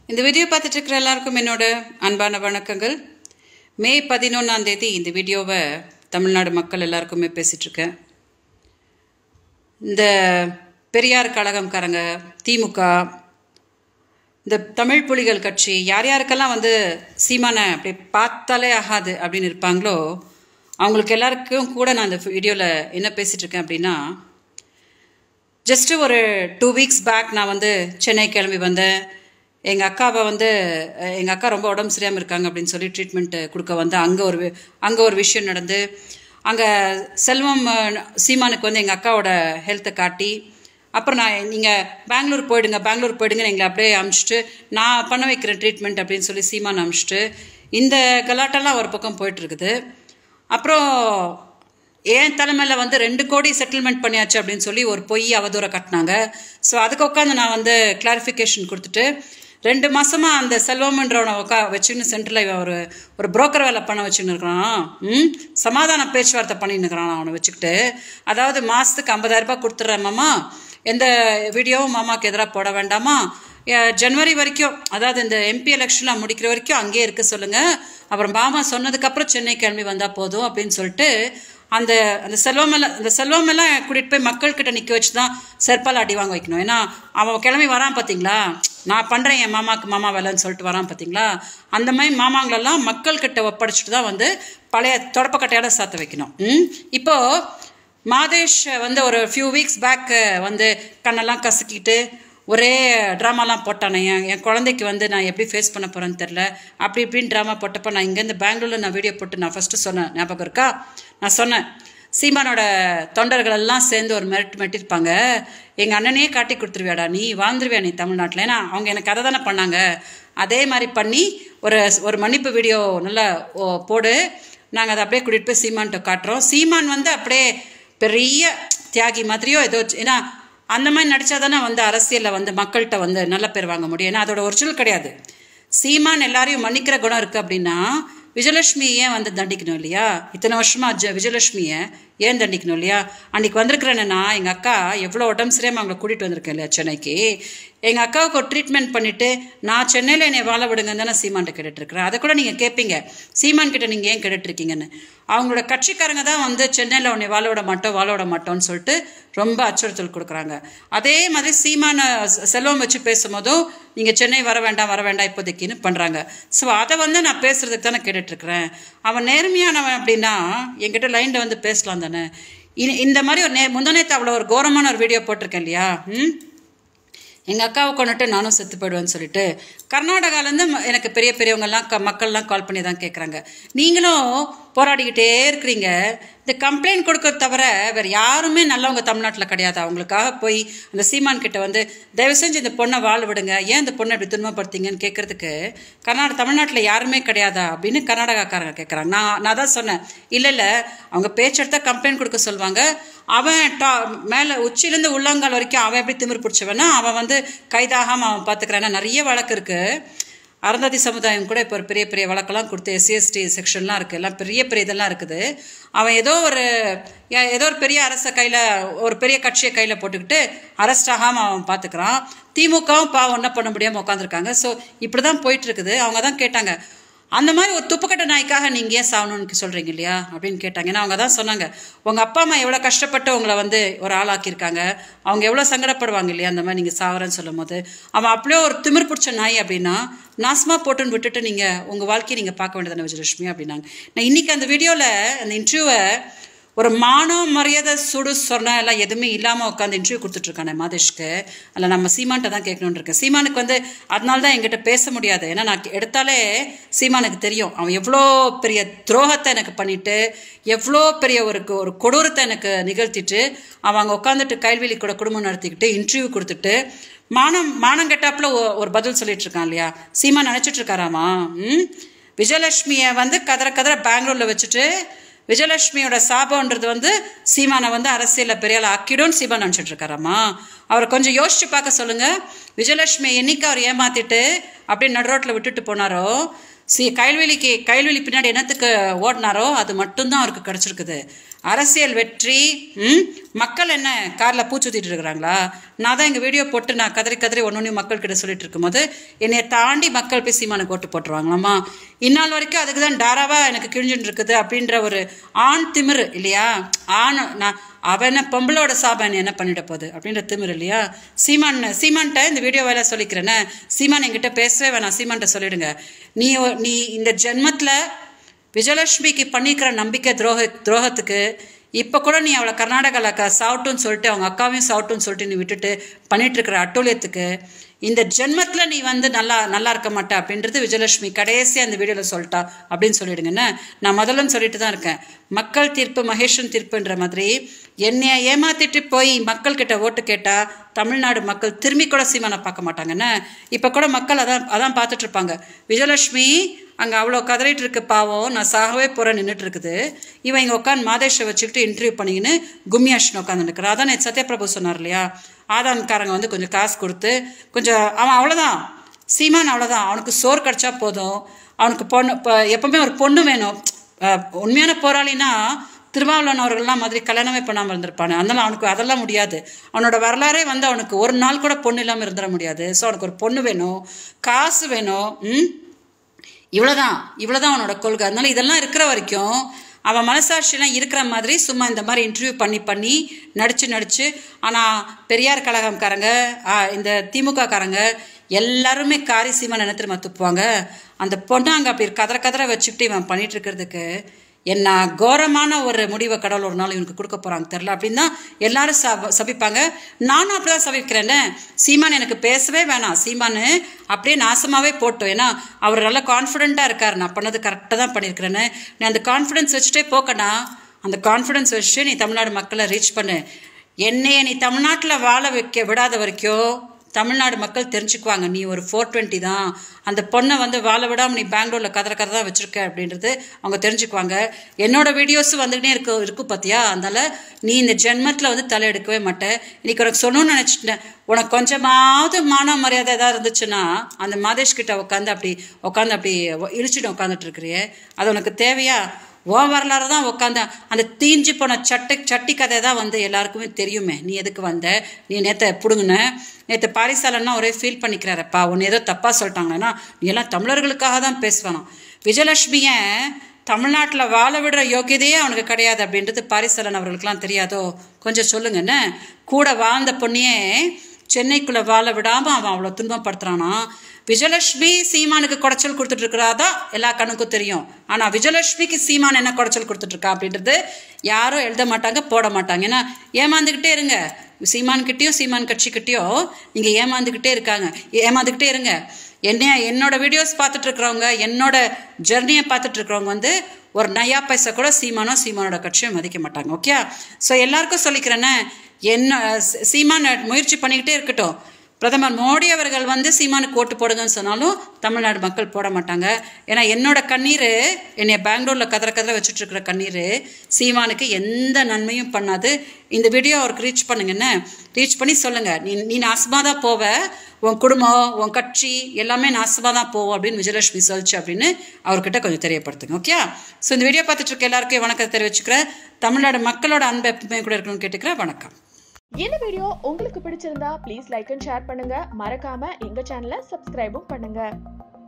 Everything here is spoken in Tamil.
இந்த வீடியோ பார்த்துட்டு இருக்கிற எல்லாருக்கும் என்னோட அன்பான வணக்கங்கள் மே பதினொன்றாம் தேதி இந்த வீடியோவை தமிழ்நாடு மக்கள் எல்லாருக்குமே பேசிட்டு இருக்கேன் இந்த பெரியார் கழகம்காரங்க திமுக இந்த தமிழ் புலிகள் கட்சி யார் யாருக்கெல்லாம் வந்து சீமானை அப்படி பார்த்தாலே ஆகாது அப்படின்னு இருப்பாங்களோ அவங்களுக்கு எல்லாருக்கும் கூட நான் இந்த வீடியோவில் என்ன பேசிகிட்டு இருக்கேன் அப்படின்னா ஜஸ்ட்டு ஒரு டூ வீக்ஸ் பேக் நான் வந்து சென்னை கிளம்பி வந்தேன் எங்கள் அக்காவை வந்து எங்கள் அக்கா ரொம்ப உடம்பு சரியாமல் இருக்காங்க அப்படின்னு சொல்லி ட்ரீட்மெண்ட் கொடுக்க வந்தேன் அங்கே ஒரு அங்கே ஒரு விஷயம் நடந்து அங்கே செல்வம் சீமானுக்கு வந்து எங்கள் அக்காவோட ஹெல்த்தை காட்டி அப்புறம் நான் நீங்கள் பெங்களூர் போயிடுங்க பெங்களூர் போயிடுங்கன்னு எங்களை அப்படியே அமுச்சிட்டு நான் பண்ண வைக்கிற ட்ரீட்மெண்ட் அப்படின்னு சொல்லி சீமான் அமுச்சிட்டு இந்த கலாட்டெல்லாம் ஒரு பக்கம் போயிட்டுருக்குது அப்புறம் என் தலைமையில் வந்து ரெண்டு கோடி செட்டில்மெண்ட் பண்ணியாச்சு அப்படின்னு சொல்லி ஒரு பொய் அவதூறை கட்டினாங்க ஸோ அதுக்கு உட்காந்து நான் வந்து கிளாரிஃபிகேஷன் கொடுத்துட்டு ரெண்டு மாசமாக அந்த செல்வம்ன்றவனை உட்கா வச்சுன்னு சென்டரில் ஒரு ஒரு புரோக்கர் வேலை பண்ண வச்சுன்னு இருக்கிறான் ம் சமாதான பேச்சுவார்த்தை பண்ணின்னு இருக்கிறான் அவனை வச்சுக்கிட்டு அதாவது மாதத்துக்கு ஐம்பதாயிரம் ரூபாய் கொடுத்துட்றேன் மாமா எந்த வீடியோவும் மாமாவுக்கு எதிராக போட வேண்டாமா ஜனவரி வரைக்கும் அதாவது இந்த எம்பி எலெக்ஷன்லாம் முடிக்கிற வரைக்கும் அங்கேயே இருக்க சொல்லுங்கள் அப்புறம் மாமா சொன்னதுக்கப்புறம் சென்னை கிளம்பி வந்தால் போதும் அப்படின்னு சொல்லிட்டு அந்த அந்த செல்வமெல்லாம் அந்த செல்வமெல்லாம் கூட்டிகிட்டு போய் மக்கள்கிட்ட நிற்க வச்சு தான் செருப்பால் அடி வாங்க வைக்கணும் ஏன்னா அவன் கிளம்பி வரான் பார்த்தீங்களா நான் பண்ணுறேன் என் மாமாவுக்கு மாமா வேலைன்னு சொல்லிட்டு வரான் பார்த்தீங்களா அந்த மாதிரி மாமாங்களெல்லாம் மக்கள்கிட்ட ஒப்படைச்சிட்டு தான் வந்து பழைய தொடப்பக்கட்டையால் சாத்த வைக்கணும் ம் இப்போது மாதேஷ் வந்து ஒரு ஃபியூ வீக்ஸ் பேக் வந்து கண்ணெல்லாம் கசக்கிட்டு ஒரே ட்ராமாலாம் போட்டானே என் என் குழந்தைக்கு வந்து நான் எப்படி ஃபேஸ் பண்ண போகிறேன்னு தெரில அப்படி இப்படின்னு ட்ராமா போட்டப்போ நான் இங்கேருந்து பெங்களூரில் நான் வீடியோ போட்டு நான் ஃபஸ்ட்டு சொன்னேன் ஞாபகம் இருக்கா நான் சொன்னேன் சீமானோட தொண்டர்கள் எல்லாம் சேர்ந்து ஒரு மிரட்டு மிரட்டிருப்பாங்க எங்கள் அண்ணனையே காட்டி கொடுத்துருவியாடா நீ வாழ்ந்துருவியா நீ தமிழ்நாட்டில் ஏன்னா அவங்க எனக்கு அதை தானே பண்ணாங்க அதே மாதிரி பண்ணி ஒரு ஒரு மன்னிப்பு வீடியோ நல்லா போடு நாங்கள் அதை அப்படியே கூட்டிகிட்டு போய் சீமான்கிட்ட காட்டுறோம் சீமான் வந்து அப்படியே பெரிய தியாகி மாதிரியோ ஏதோ ஏன்னா அந்த மாதிரி நடித்தா தானே வந்து அரசியலில் வந்து மக்கள்கிட்ட வந்து நல்ல பேர் வாங்க முடியும் ஏன்னா அதோட ஒரிஜினல் கிடையாது சீமான் எல்லாரையும் மன்னிக்கிற குணம் இருக்குது அப்படின்னா விஜயலட்சுமி ஏன் வந்து தண்டிக்கணும் இல்லையா இத்தனை வருஷமா ஜ விஜயலட்சுமியை ஏன் தண்டிக்கணும் இல்லையா அன்றைக்கி வந்திருக்கிறேன்னா எங்கள் அக்கா எவ்வளோ உடம்பு சரியாமல் அவங்கள கூட்டிகிட்டு வந்திருக்கேன் இல்லையா சென்னைக்கு எங்கள் அக்காவுக்கு ஒரு ட்ரீட்மெண்ட் பண்ணிவிட்டு நான் சென்னையில் என்னை வாழ விடுங்கன்னு தானே சீமான்ட்ட கேட்டுட்ருக்கிறேன் அதை கூட நீங்கள் கேட்பீங்க சீமான் கிட்ட நீங்கள் ஏன் கேட்டுட்ருக்கீங்கன்னு அவங்களோட கட்சிக்காரங்க தான் வந்து சென்னையில் உன்னை வாழ விட மாட்டோம் வாழ விட மாட்டோம்னு சொல்லிட்டு ரொம்ப அச்சுறுத்தல் கொடுக்குறாங்க அதே மாதிரி சீமான செல்வம் வச்சு பேசும்போதும் நீங்கள் சென்னை வர வேண்டாம் வர வேண்டாம் இப்போதைக்குன்னு பண்ணுறாங்க ஸோ அதை வந்து நான் பேசுகிறதுக்கு தானே கேட்டுட்ருக்கிறேன் அவன் நேர்மையானவன் அப்படின்னா என்கிட்ட லைனில் வந்து பேசலாம் தானே இந்த மாதிரி ஒரு நே முந்தனேத்து அவ்வளோ ஒரு கோரமான ஒரு வீடியோ போட்டிருக்கேன் இல்லையா ம் எங்கள் அக்காவை கொண்டுட்டு நானும் செத்து போயிடுவேன்னு சொல்லிட்டு கர்நாடகாலேருந்து எனக்கு பெரிய பெரியவங்கெல்லாம் க மக்கள்லாம் கால் பண்ணி தான் கேட்குறாங்க நீங்களும் போராடிக்கிட்டே இருக்கிறீங்க இந்த கம்ப்ளைண்ட் கொடுக்கறது தவிர வேறு யாருமே நல்லவங்க தமிழ்நாட்டில் கிடையாது அவங்களுக்காக போய் அந்த சீமான் கிட்ட வந்து தயவு செஞ்சு இந்த பொண்ணை வாழ விடுங்க ஏன் இந்த பொண்ணை இப்படி துன்பப்படுத்திங்கன்னு கேட்கறதுக்கு கர்நாடக தமிழ்நாட்டில் யாருமே கிடையாதா அப்படின்னு கர்நாடகாக்காரங்க கேட்குறாங்க நான் நான் தான் சொன்னேன் இல்லை இல்லை அவங்க பேச்செடுத்தா கம்ப்ளைண்ட் கொடுக்க சொல்லுவாங்க அவன் டா மேலே உச்சிலேருந்து உள்ளங்கால் வரைக்கும் அவன் எப்படி திமிர் பிடிச்சவனா அவன் வந்து கைதாகாமல் அவன் பார்த்துக்கிறான் நிறைய வழக்கு இருக்குது அறந்தாதி சமுதாயம் கூட இப்போ ஒரு பெரிய பெரிய வழக்கெல்லாம் கொடுத்து எஸ்சிஎஸ்டி செக்ஷன்லாம் இருக்குது எல்லாம் பெரிய பெரிய இதெல்லாம் இருக்குது அவன் ஏதோ ஒரு ஏதோ ஒரு பெரிய அரசை கையில் ஒரு பெரிய கட்சியை கையில் போட்டுக்கிட்டு அரெஸ்ட் ஆகாமல் அவன் பார்த்துக்கிறான் திமுகவும் பாவம் என்ன பண்ண முடியாமல் உட்காந்துருக்காங்க ஸோ இப்படி தான் போயிட்டுருக்குது அவங்க தான் கேட்டாங்க அந்த மாதிரி ஒரு துப்புக்கட்ட நாய்க்காக நீங்கள் ஏன் சாகணும்னு சொல்கிறீங்க இல்லையா அப்படின்னு கேட்டாங்க ஏன்னா அவங்க தான் சொன்னாங்க உங்கள் அப்பா அம்மா எவ்வளோ கஷ்டப்பட்டு உங்களை வந்து ஒரு ஆளாக்கியிருக்காங்க அவங்க எவ்வளோ சங்கடப்படுவாங்க இல்லையா அந்த மாதிரி நீங்கள் சாவரன்னு சொல்லும் போது அவன் அப்படியே ஒரு திமிர் பிடிச்ச நாய் அப்படின்னா நாசமாக போட்டுன்னு விட்டுட்டு நீங்கள் உங்கள் வாழ்க்கையை நீங்கள் பார்க்க வேண்டியதானே விஜயலட்சுமி அப்படின்னாங்க நான் இன்றைக்கி அந்த வீடியோவில் அந்த இன்டர்வியூவை ஒரு மானம் மரியாதை சுடு சொன்ன எல்லாம் எதுவுமே இல்லாமல் உட்காந்து இன்டர்வியூ கொடுத்துட்ருக்கானே மாதேஷ்க்கு அதில் நம்ம சீமான்ட்ட தான் கேட்கணுன்னு இருக்கேன் சீமானுக்கு வந்து அதனால தான் என்கிட்ட பேச முடியாது ஏன்னா நான் எடுத்தாலே சீமானுக்கு தெரியும் அவன் எவ்வளோ பெரிய துரோகத்தை எனக்கு பண்ணிட்டு எவ்வளோ பெரிய ஒரு ஒரு கொடூரத்தை எனக்கு நிகழ்த்திட்டு அவன் அங்கே உட்காந்துட்டு கைல்வெளி கூட குடும்பம் நடத்திக்கிட்டு இன்டர்வியூ கொடுத்துட்டு மானம் மானம் கெட்டாப்புல ஒரு பதில் சொல்லிட்டு இருக்கான் இல்லையா சீமா நினச்சிட்டு இருக்காராமா ம் விஜயலட்சுமியை வந்து கதற கதற பெங்களூரில் வச்சுட்டு விஜயலட்சுமியோட சாபம்ன்றது வந்து சீமானை வந்து அரசியலில் பெரிய ஆள் ஆக்கிடும்னு சீமான் நினச்சிட்டு இருக்காராமா அவரை கொஞ்சம் யோசிச்சு பார்க்க சொல்லுங்க விஜயலட்சுமியை என்னைக்கு அவர் ஏமாத்திட்டு அப்படியே நடுரோட்டில் விட்டுட்டு போனாரோ சி கைல்வெளிக்கு கைல்வெளி பின்னாடி என்னத்துக்கு ஓடினாரோ அது மட்டும்தான் அவருக்கு கிடச்சிருக்குது அரசியல் வெற்றி ம் மக்கள் என்ன காரில் பூச்சுத்திட்டு இருக்கிறாங்களா நான் தான் எங்கள் வீடியோ போட்டு நான் கதறி கதறி ஒன்று ஒன்று மக்கள்கிட்ட சொல்லிட்டு இருக்கும்போது என்னை தாண்டி மக்கள் போய் சீமானுக்கு ஓட்டு போட்டுருவாங்களாம்மா இந்நாள் வரைக்கும் அதுக்கு தான் டாராவாக எனக்கு கிழிஞ்சுட்டு இருக்குது அப்படின்ற ஒரு ஆண் திமிரு இல்லையா ஆண் நான் அவனை பொம்பளோட சாபன் என்ன பண்ணிட போகுது அப்படின்ற திமிரு இல்லையா சீமான் சீமான்ட்ட இந்த வீடியோ வேலை சொல்லிக்கிறேனே சீமான் என்கிட்ட பேசவே வேணாம் சீமான்ட்ட சொல்லிடுங்க நீ ஒ- நீ இந்த ஜென்மத்தில் விஜயலட்சுமிக்கு பண்ணிக்கிற நம்பிக்கை துரோக துரோகத்துக்கு இப்போ கூட நீ அவளை கர்நாடகாவில் அக்கா சாவட்டும்னு சொல்லிட்டு அவங்க அக்காவையும் சாவட்டும்னு சொல்லிட்டு நீ விட்டுட்டு பண்ணிட்டு இருக்கிற அட்டூழியத்துக்கு இந்த ஜென்மத்தில் நீ வந்து நல்லா நல்லா இருக்க மாட்ட அப்படின்றது விஜயலட்சுமி கடைசியாக அந்த வீடியோவில் சொல்லிட்டா அப்படின்னு சொல்லிடுங்கன்னு நான் முதல்ல சொல்லிட்டு தான் இருக்கேன் மக்கள் தீர்ப்பு மகேஷன் தீர்ப்புன்ற மாதிரி என்னைய ஏமாத்திட்டு போய் மக்கள்கிட்ட ஓட்டு கேட்டால் தமிழ்நாடு மக்கள் திரும்பி கூட சீமானை பார்க்க மாட்டாங்கன்னு இப்போ கூட மக்கள் அதான் அதான் பார்த்துட்டு இருப்பாங்க விஜயலட்சுமி அங்கே அவ்வளோ கதறிட்டு இருக்கு பாவம் நான் சாகவே போகிறேன் நின்றுட்டு இருக்குது இவன் இங்கே உட்காந்து மாதேஷை வச்சுக்கிட்டு இன்டர்வியூ பண்ணிக்கின்னு கும்மியாஷன் உட்காந்துருக்குறான் அதான் நேற்று சத்யபிரபு சொன்னார் இல்லையா ஆதான்காரங்க வந்து கொஞ்சம் காசு கொடுத்து கொஞ்சம் அவன் அவ்வளோதான் சீமான் அவ்வளோதான் அவனுக்கு சோறு கிடச்சா போதும் அவனுக்கு பொண்ணு இப்போ எப்பவுமே ஒரு பொண்ணு வேணும் அஹ் உண்மையான போராளினா திருமாவளவன் அவர்கள்லாம் மாதிரி கல்யாணமே பண்ணாமல் இருந்திருப்பானு அதனால அவனுக்கு அதெல்லாம் முடியாது அவனோட வரலாறே வந்து அவனுக்கு ஒரு நாள் கூட பொண்ணு இல்லாமல் இருந்துட முடியாது ஸோ அவனுக்கு ஒரு பொண்ணு வேணும் காசு வேணும் ம் இவ்வளோதான் இவ்வளோதான் அவனோட கொள்கை அதனால இதெல்லாம் இருக்கிற வரைக்கும் அவன் மனசாட்சியெல்லாம் இருக்கிற மாதிரி சும்மா இந்த மாதிரி இன்டர்வியூ பண்ணி பண்ணி நடிச்சு நடிச்சு ஆனால் பெரியார் கழகம்காரங்க ஆ, இந்த திமுக காரங்க எல்லாருமே காரி சீமா என்ன திரும்ப துப்புவாங்க அந்த பொண்ணை அங்கே அப்படி கதற கதற வச்சுக்கிட்டு இவன் பண்ணிட்டு இருக்கிறதுக்கு என்ன கோரமான ஒரு முடிவை கடவுள் ஒரு நாள் இவனுக்கு கொடுக்க போறாங்க தெரில அப்படின்னு தான் எல்லாரும் சப சபிப்பாங்க நானும் அப்படிதான் சபிக்கிறேன்னு சீமான் எனக்கு பேசவே வேணாம் சீமானு அப்படியே நாசமாவே போட்டோம் ஏன்னா அவர் நல்ல கான்ஃபிடென்ட்டாக இருக்கார் நான் பண்ணது கரெக்டாக தான் பண்ணியிருக்கிறேன்னு நீ அந்த கான்ஃபிடென்ஸ் வச்சுட்டே போக்கண்ணா அந்த கான்ஃபிடென்ஸ் வச்சு நீ தமிழ்நாடு மக்களை ரீச் பண்ணு என்னைய நீ தமிழ்நாட்டில் வாழ வைக்க விடாத வரைக்கும் தமிழ்நாடு மக்கள் தெரிஞ்சுக்குவாங்க நீ ஒரு ஃபோர் டுவெண்ட்டி தான் அந்த பொண்ணை வந்து வாழ விடாமல் நீ பெங்களூரில் கதற கதை தான் வச்சுருக்க அப்படின்றது அவங்க தெரிஞ்சுக்குவாங்க என்னோட வீடியோஸும் வந்துக்கிட்டே இருக்கு இருக்கும் பார்த்தியா அதனால நீ இந்த ஜென்மத்தில் வந்து தலை எடுக்கவே மாட்டேன் இன்னைக்கு உனக்கு சொல்லணும்னு நினச்சிட்டேன் உனக்கு கொஞ்சமாவது மான மரியாதை ஏதாவது இருந்துச்சுன்னா அந்த மாதேஷ் கிட்ட உட்காந்து அப்படி உட்காந்து அப்படி இழிச்சிட்டு உட்காந்துட்டு இருக்கிறியே அது உனக்கு தேவையா ஓ வரலாறு தான் உட்காந்த அந்த தீஞ்சு போன சட்டை சட்டி கதை தான் வந்து எல்லாருக்குமே தெரியுமே நீ எதுக்கு வந்த நீ நேற்று பிடுங்கின நேற்று பாரிசாலன்னா ஒரே ஃபீல் பண்ணிக்கிறாரப்பா உன்னை ஏதோ தப்பாக சொல்லிட்டாங்கன்னா நீ எல்லாம் தமிழர்களுக்காக தான் பேசுவானாம் விஜயலட்சுமியை தமிழ்நாட்டில் வாழ விடுற யோகியதையே அவனுக்கு கிடையாது அப்படின்றது பாரிசாலன் அவர்களுக்கெல்லாம் தெரியாதோ கொஞ்சம் சொல்லுங்கன்னு கூட வாழ்ந்த பொண்ணையே சென்னைக்குள்ளே வாழ விடாமல் அவன் அவ்வளோ துன்பப்படுத்துறானா விஜயலட்சுமி சீமானுக்கு குடைச்சல் கொடுத்துட்டு இருக்கிறாதா எல்லா கண்ணுக்கும் தெரியும் ஆனால் விஜயலட்சுமிக்கு சீமான் என்ன குடைச்சல் கொடுத்துட்டு இருக்கா அப்படின்றது யாரும் எழுத மாட்டாங்க போட மாட்டாங்க ஏன்னா ஏமாந்துக்கிட்டே இருங்க சீமான்கிட்டயும் சீமான் கட்சிக்கிட்டயும் நீங்கள் ஏமாந்துக்கிட்டே இருக்காங்க ஏமாந்துக்கிட்டே இருங்க என்ன என்னோட வீடியோஸ் பார்த்துட்டு இருக்கிறவங்க என்னோட ஜெர்னியை பார்த்துட்டு இருக்கிறவங்க வந்து ஒரு நயா பைசா கூட சீமானோ சீமானோட கட்சியும் மதிக்க மாட்டாங்க ஓகே ஸோ எல்லாருக்கும் சொல்லிக்கிறேன்னு என்ன சீ- சீமான் முயற்சி பண்ணிக்கிட்டே இருக்கட்டும் பிரதமர் மோடி அவர்கள் வந்து சீமானுக்கு ஓட்டு போடுங்கன்னு சொன்னாலும் தமிழ்நாடு மக்கள் போட மாட்டாங்க ஏன்னா என்னோட கண்ணீர் என்னை பெங்களூரில் கதற கதற வச்சுட்டு இருக்கிற கண்ணீர் சீமானுக்கு எந்த நன்மையும் பண்ணாது இந்த வீடியோ அவருக்கு ரீச் பண்ணுங்கன்னு ரீச் பண்ணி சொல்லுங்க நீ நீ நாசமாக தான் போவ உன் குடும்பம் உன் கட்சி எல்லாமே நாசமாக தான் போவோம் அப்படின்னு விஜயலட்சுமி சொல்லிச்சு அப்படின்னு அவர்கிட்ட கொஞ்சம் தெரியப்படுத்துங்க ஓகே ஸோ இந்த வீடியோ பார்த்துட்டு இருக்க எல்லாருக்கும் வணக்கத்தை தெரிவிச்சுக்கிறேன் தமிழ்நாடு மக்களோட அன்பு எப்பவுமே கூட இருக்கணும்னு கேட்டுக்கிறேன் வணக்கம் இந்த வீடியோ உங்களுக்கு பிடிச்சிருந்தா ப்ளீஸ் லைக் அண்ட் ஷேர் பண்ணுங்க மறக்காம எங்க சேனலை சப்ஸ்கிரைபும் பண்ணுங்க